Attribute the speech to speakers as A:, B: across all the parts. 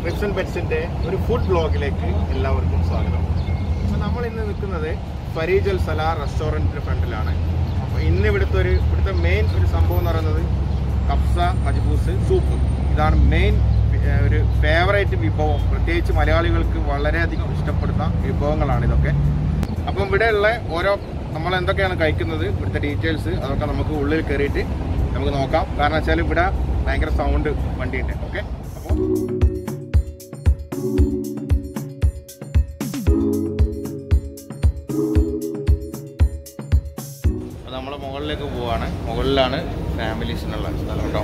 A: റിപ്സൺ പെറ്റ്സിന്റെ ഒരു ഫുഡ് ബ്ലോഗിലേക്ക് എല്ലാവർക്കും സ്വാഗതം അപ്പോൾ നമ്മൾ ഇന്ന് നിൽക്കുന്നത് ഫരീജൽ സലാർ റെസ്റ്റോറൻറ്റിന്റെ ഫ്രണ്ടിലാണ് അപ്പോൾ ഇന്ന് ഇവിടുത്തെ ഒരു ഇവിടുത്തെ മെയിൻ ഒരു സംഭവം എന്ന് പറയുന്നത് കപ്സ മജ്ബൂസ് സൂപ്പ് ഇതാണ് മെയിൻ ഒരു ഫേവറേറ്റ് വിഭവം പ്രത്യേകിച്ച് മലയാളികൾക്ക് വളരെയധികം ഇഷ്ടപ്പെടുന്ന വിഭവങ്ങളാണ് ഇതൊക്കെ അപ്പം ഇവിടെയുള്ള ഓരോ നമ്മൾ എന്തൊക്കെയാണ് കഴിക്കുന്നത് ഇവിടുത്തെ ഡീറ്റെയിൽസ് അതൊക്കെ നമുക്ക് ഉള്ളിൽ കയറിയിട്ട് നമുക്ക് നോക്കാം കാരണം വെച്ചാൽ ഇവിടെ ഭയങ്കര സൗണ്ട് വണ്ടിയുണ്ട് ഓക്കെ അപ്പോൾ നമ്മൾ മുകളിലേക്ക് പോവാണ് മുകളിലാണ് ഫാമിലീസിനുള്ള സ്ഥലം കേട്ടോ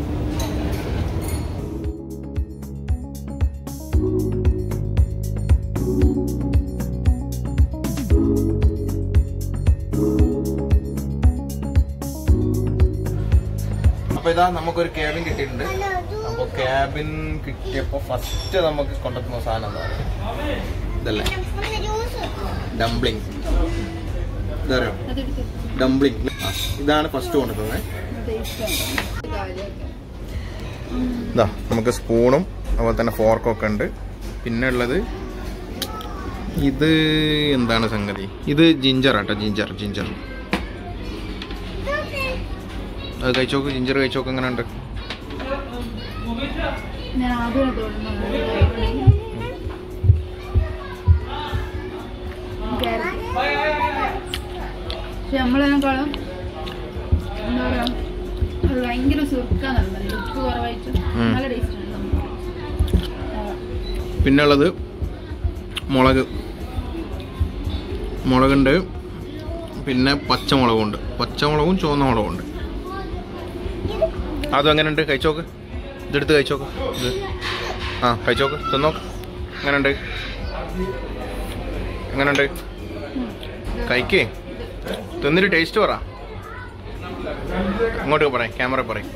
A: അപ്പൊ ഇതാ നമുക്കൊരു ക്യാബിൻ കിട്ടിയിട്ടുണ്ട് അപ്പൊ ക്യാബിൻ കിട്ടിയപ്പോ ഫസ്റ്റ് നമുക്ക് കൊണ്ടെത്തുന്ന സാധനം എന്താ ഇതല്ലേ ഡംപ്ലിംഗ് ഇതറിയോ ഡംപ്ലിംഗ് ഇതാണ് ഫസ്റ്റ് കൊണ്ടുവന്നത് ഇതാ നമുക്ക് സ്പൂണും അതുപോലെ തന്നെ ഫോർക്കും ഒക്കെ ഉണ്ട് പിന്നെ ഉള്ളത് ഇത് എന്താണ് സംഗതി ഇത് ജിഞ്ചർ ആട്ടോ ജിഞ്ചർ ജിഞ്ചർ അത് കഴിച്ചോക്ക് ജിഞ്ചർ കഴിച്ചോക്ക് എങ്ങനെ ഉണ്ട്
B: ഞാൻ ആദ്യം തോന്നുന്നു പക്ഷെ നമ്മളതിനേക്കാളും എന്താ പറയാ ഒരു ഭയങ്കര സുർക്കാന്നുണ്ട് ഉപ്പ് കുറവായിട്ട്
A: ഉം.
B: നല്ല ടേസ്റ്റ് ഉണ്ട്
A: പിന്നെ ഉള്ളത് മുളക് മുളകുണ്ട് പിന്നെ പച്ചമുളകുണ്ട് പച്ചമുളകും ചുവന്ന മുളകും ഉണ്ട് അതും എങ്ങനെ ഉണ്ട് കഴിച്ചോക്ക് ഇതെടുത്ത് കഴിച്ചോക്ക് ഇത് ആ കഴിച്ചോക്ക് തിന്നോക്ക് എങ്ങനെയുണ്ട് എങ്ങനെയുണ്ട് കഴിക്കേ തിന്നിട്ട് ടേസ്റ്റ് പറ അങ്ങോട്ട് പറയാം ക്യാമറ പറയും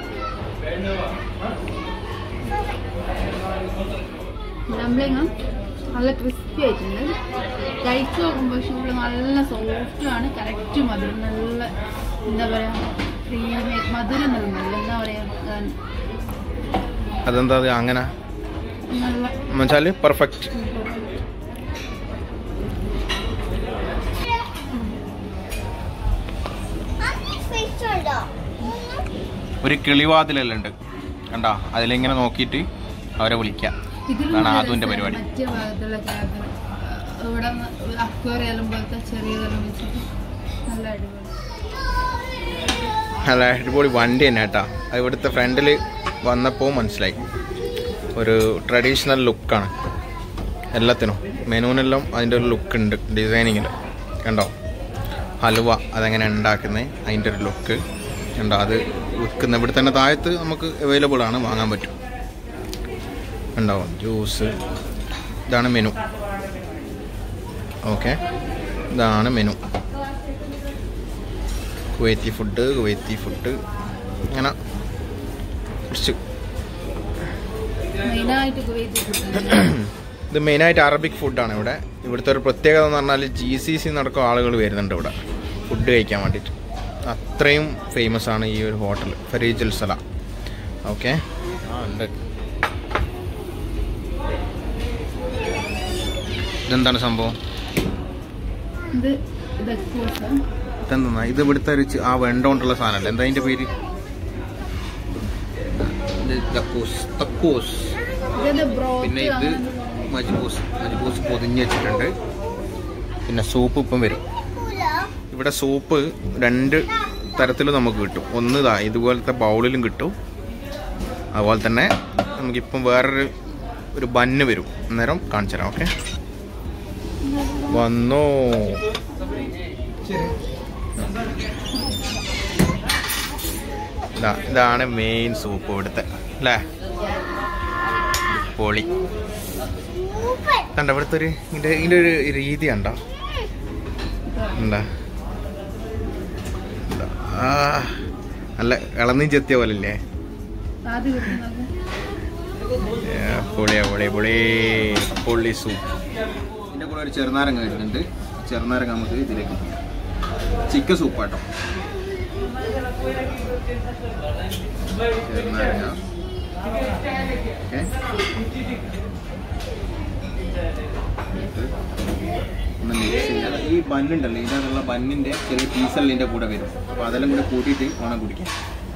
B: ഡംപ്ലിങ് നല്ല ക്രിസ്പി ആയിട്ടുണ്ട് കഴിച്ചു നോക്കുമ്പോൾ പക്ഷെ ഇവിടെ നല്ല സോഫ്റ്റും ആണ് കറക്റ്റ് മധുരം നല്ല എന്താ പറയാ ക്രീമി മധുരം നല്ല എന്താ പറയാ അതാണ്.
A: അതെന്താ അത് അങ്ങനെ
B: നല്ല
A: എന്നുവെച്ചാൽ പെർഫെക്റ്റ് ഒരു കിളിവാതിലെല്ലാം ഉണ്ട് കണ്ടാ അതിലിങ്ങനെ നോക്കിയിട്ട് അവരെ വിളിക്കാം
B: ഇതിലും
A: അതാണ്
B: നല്ല
A: ആദുവിന്റെ
B: രസാണ്
A: പരിപാടി
B: മറ്റേ ഭാഗത്തുള്ള ക്യാബിൻ ഇവിടെ അക്വേറിയം പോലത്തെ ചെറിയതെല്ലാം വെച്ചിട്ട് നല്ല അടിപൊളി
A: നല്ല അടിപൊളി വണ്ടി തന്നെ കേട്ടാ അത് ഇവിടുത്തെ ഫ്രണ്ടിൽ വന്നപ്പോൾ മനസ്സിലായി ഒരു ട്രഡീഷണൽ ലുക്കാണ് എല്ലാത്തിനും മെനൂനെല്ലാം അതിൻ്റെ ഒരു ലുക്ക് ഉണ്ട് ഡിസൈനിങ്ങിൽ കണ്ടോ ഹലുവ അതെങ്ങനെ ഉണ്ടാക്കുന്നത് അതിൻ്റെ ഒരു ലുക്ക് ഉണ്ടോ അത് വിൽക്കുന്ന ഇവിടെ തന്നെ താഴത്ത് നമുക്ക് അവൈലബിൾ ആണ് വാങ്ങാൻ പറ്റും ഉണ്ടാവും ജ്യൂസ് ഇതാണ് മെനു ഓക്കെ ഇതാണ് menu Kuwaiti food Kuwaiti food അങ്ങനെ കുറച്ച്
B: മെയിനായിട്ട് കുവൈറ്റ് ഫുഡ്
A: ഇത് മെയിനായിട്ട് അറബിക് ഫുഡാണ് ഇവിടെ ഇവിടുത്തെ ഒരു പ്രത്യേകത എന്ന് പറഞ്ഞാൽ ജി സി സി നടക്കും ആളുകൾ വരുന്നുണ്ട് ഇവിടെ ഫുഡ് കഴിക്കാൻ വേണ്ടിയിട്ട് അത്രയും ഫേമസ് ആണ് ഈ ഒരു ഹോട്ടൽ ഫരീജൽ സല ഓക്കെ ആ ഉണ്ട് ഇതെന്താണ് സംഭവം
B: ഇത് ദക്കൂസ
A: ഇതെന്താ ഇത് ഇവിടുത്തെ ഒരു ചി- ആ വെണ്ട കൊണ്ടുള്ള സാധനമല്ലേ എന്താ അതിൻ്റെ പേര് ഇത് തക്കൂസ് തക്കൂസ്
B: ഇത് ബ്രോത്ത്
A: പിന്നെ ഇത് മജ്ബൂസ് മജ്ബൂസ് പൊതിഞ്ഞ് വെച്ചിട്ടുണ്ട് പിന്നെ സൂപ്പ് ഇപ്പം വരും ഇവിടെ സൂപ്പ് രണ്ട് തരത്തിൽ നമുക്ക് കിട്ടും ഒന്ന് ഇതാ ഇതുപോലത്തെ ബൗളിലും കിട്ടും അതുപോലെ തന്നെ നമുക്കിപ്പം വേറൊരു ഒരു ബന്ന് വരും അന്നേരം കാണിച്ചു തരാം ഓക്കെ വന്നോ ഇതാ ഇതാണ് മെയിൻ സൂപ്പ് ഇവിടുത്തെ അല്ലേ പൊളി കണ്ട ഇവിടുത്തെ ഒരു ഇതിന്റെ ഇതിന്റെ ഒരു രീതി കണ്ടോ എന്താ എന്താ? ആ നല്ല ഇളനീ ചെത്തിയ പോലെ ഇല്ലേ
B: ആദ്യം കിട്ടുന്നത്
A: ഏ, പൊളിയാ പൊളി പൊളി പൊള്ളി സൂപ്പ് ഇതിന്റെ കൂടെ ഒരു ചെറുനാരങ്ങ വരുന്നുണ്ട് ചെറുനാരങ്ങ നമുക്ക് ഇതിലേക്ക് ചിക്കൻ സൂപ്പാട്ടോ ചെറുനാരങ്ങ ഓക്കെ ബന്നുണ്ടല്ലോ ഇതിനകത്തുള്ള ബന്നിൻ്റെ ചെറിയ പീസെല്ലാം ഇതിൻ്റെ കൂടെ വരും അപ്പോൾ അതെല്ലാം കൂടെ കൂട്ടിയിട്ട് വേണം കുടിക്കാൻ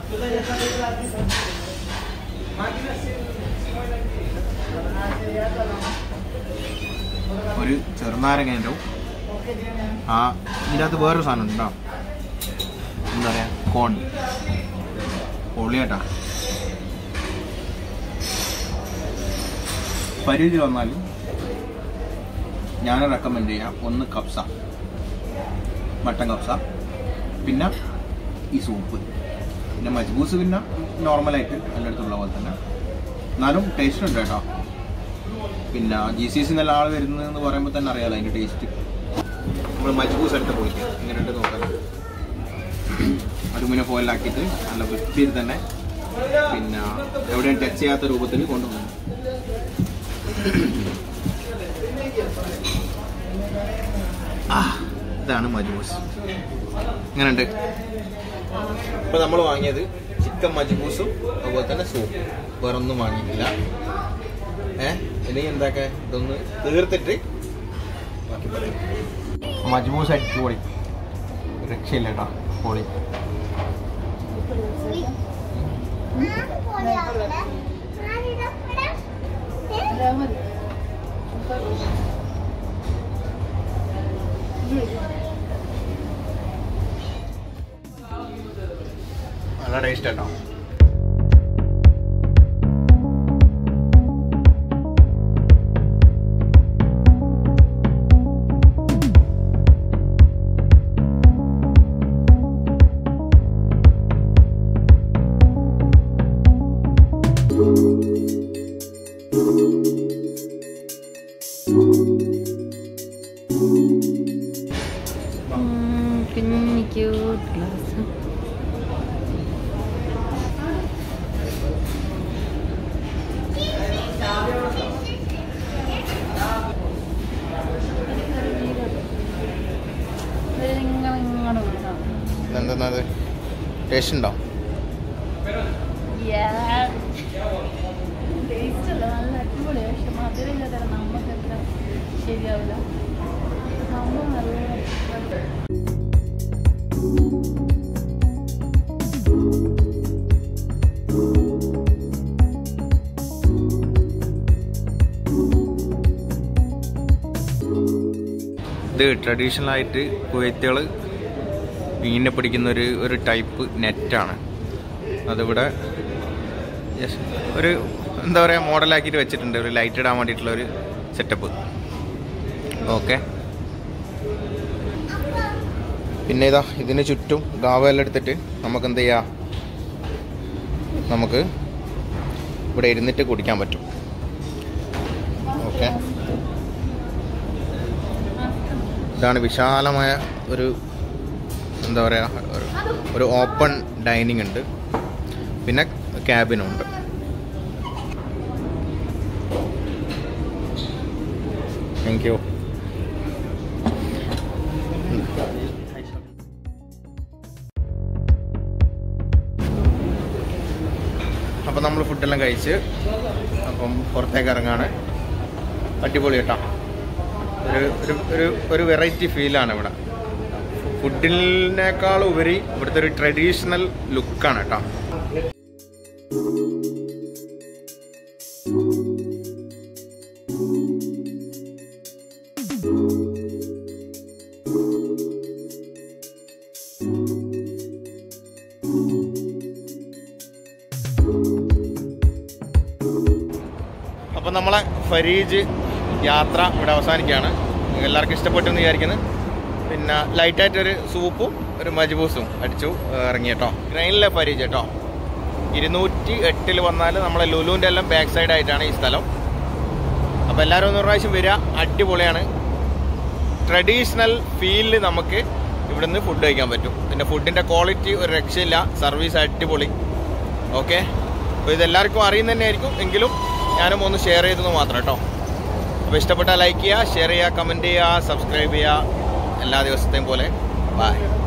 A: ഒരു ചെറുനാരങ്ങേൻ്റെ ആ ഇതിനകത്ത് വേറൊരു സാധനം ഉണ്ടോ എന്താ പറയുക കോൺ പൊള്ളിയാട്ടാ പരിധിയിൽ വന്നാൽ ഞാൻ റെക്കമെൻഡ് ചെയ്യാം ഒന്ന് കപ്സ മട്ടൻ കപ്സ പിന്നെ ഈ സൂപ്പ് പിന്നെ മജ്ബൂസ് പിന്നെ നോർമലായിട്ട് എല്ലായിടത്തുള്ള പോലെ തന്നെ എന്നാലും ടേസ്റ്റ് ഉണ്ട് കേട്ടോ പിന്നെ ജി സി സി നല്ല ആൾ വരുന്നതെന്ന് പറയുമ്പോൾ തന്നെ അറിയാലോ അതിൻ്റെ ടേസ്റ്റ് നമ്മൾ മജ്ബൂസ് എടുത്ത് പൊളിക്കുക എങ്ങനെയുണ്ട് നോക്കാം അലുമിനിയം ഫോയിലാക്കിയിട്ട് നല്ല വൃത്തിയിൽ തന്നെ പിന്നെ എവിടെയും ടച്ച് ചെയ്യാത്ത രൂപത്തിൽ കൊണ്ടുപോകുന്നു ആ, ഇതാണ് മജ്ബൂസ് എങ്ങനെയുണ്ട് ഇപ്പൊ നമ്മൾ വാങ്ങിയത് ചിക്കൻ മജ്ബൂസും അതുപോലെ തന്നെ സൂപ്പ് വേറെ ഒന്നും വാങ്ങിയിട്ടില്ല ഏ ഇനി എന്താക്കെ ഇതൊന്ന് തീർത്തിട്ട് ബാക്കി പറയാം മജ്ബൂസ് അടിപൊളി രക്ഷയില്ല കേട്ടോ പൊളി നല്ല ടേസ്റ്റ് കേട്ടോ
B: കുഞ്ഞു ക്യൂട്ട് ഗ്ലാസ്
A: എന്തെന്നത് ടേസ്റ്റ് ഉണ്ടോ
B: ടേസ്റ്റ് അല്ല നല്ല അടിപൊളി പക്ഷെ മധുരമില്ലാത്ത നമുക്ക് എത്ര ശരിയാവില്ല സംഭവം നല്ല
A: ഇത് ട്രഡീഷണൽ ആയിട്ട് കുവൈത്തുകൾ മീനിനെ പിടിക്കുന്ന ഒരു ഒരു ടൈപ്പ് നെറ്റാണ് അതിവിടെ just ഒരു എന്താ പറയുക മോഡലാക്കിയിട്ട് വെച്ചിട്ടുണ്ട് ഒരു ലൈറ്റ് ഇടാൻ വേണ്ടിയിട്ടുള്ള ഒരു സെറ്റപ്പ് ഓക്കെ പിന്നെ ഇതാ ഇതിന് ചുറ്റും ഗാവെല്ലാം എടുത്തിട്ട് നമുക്ക് എന്ത് ചെയ്യാം നമുക്ക് ഇവിടെ ഇരുന്നിട്ട് കുടിക്കാൻ പറ്റും ഓക്കെ ഇതാണ് വിശാലമായ ഒരു എന്താ പറയുക ഒരു- ഒരു ഓപ്പൺ ഡൈനിങ് ഉണ്ട് പിന്നെ ക്യാബിനും ഉണ്ട് താങ്ക് യു അപ്പം നമ്മൾ ഫുഡെല്ലാം കഴിച്ച് അപ്പം പുറത്തേക്ക് ഇറങ്ങാണ് അടിപൊളി കേട്ടോ ഒരു ഒരു ഒരു ഒരു വെറൈറ്റി ഫീലാണ് ഇവിടെ ഫുഡിനേക്കാൾ ഉപരി ഇവിടുത്തെ ഒരു ട്രഡീഷണൽ ലുക്കാണ് കേട്ടോ അപ്പം നമ്മളെ ഫരീജ് യാത്ര ഇവിടെ അവസാനിക്കുകയാണ് നിങ്ങൾക്ക് എല്ലാവർക്കും ഇഷ്ടപ്പെട്ടു എന്ന് വിചാരിക്കുന്നു പിന്നെ ലൈറ്റായിട്ടൊരു സൂപ്പും ഒരു മജ്ബൂസും അടിച്ചു ഏഹ് ഇറങ്ങി കേട്ടോ ട്രെയിനിലെ ഫരീജ് കേട്ടോ ഇരുന്നൂറ്റി എട്ടിൽ വന്നാൽ നമ്മളെ ലുലുവിൻ്റെ എല്ലാം ബാക്ക് സൈഡ് ആയിട്ടാണ് ഈ സ്ഥലം അപ്പോൾ എല്ലാവരും ഒന്ന് ഒരു പ്രാവശ്യം വരിക അടിപൊളിയാണ് ട്രഡീഷണൽ ഫീലിൽ നമുക്ക് ഇവിടുന്ന് ഫുഡ് കഴിക്കാൻ പറ്റും പിന്നെ ഫുഡിൻ്റെ ക്വാളിറ്റി ഒരു രക്ഷയില്ല സർവീസ് അടിപൊളി ഓക്കെ അപ്പോൾ ഇതെല്ലാവർക്കും അറിയുന്ന തന്നെ ആയിരിക്കും എങ്കിലും ഞാനും ഒന്ന് ഷെയർ ചെയ്തെന്ന് മാത്രം കേട്ടോ അപ്പോൾ ഇഷ്ടപ്പെട്ടാൽ ലൈക്ക് ചെയ്യുക ഷെയർ ചെയ്യുക കമൻറ്റ് ചെയ്യുക സബ്സ്ക്രൈബ് ചെയ്യുക എല്ലാ ദിവസത്തെയും പോലെ ബൈ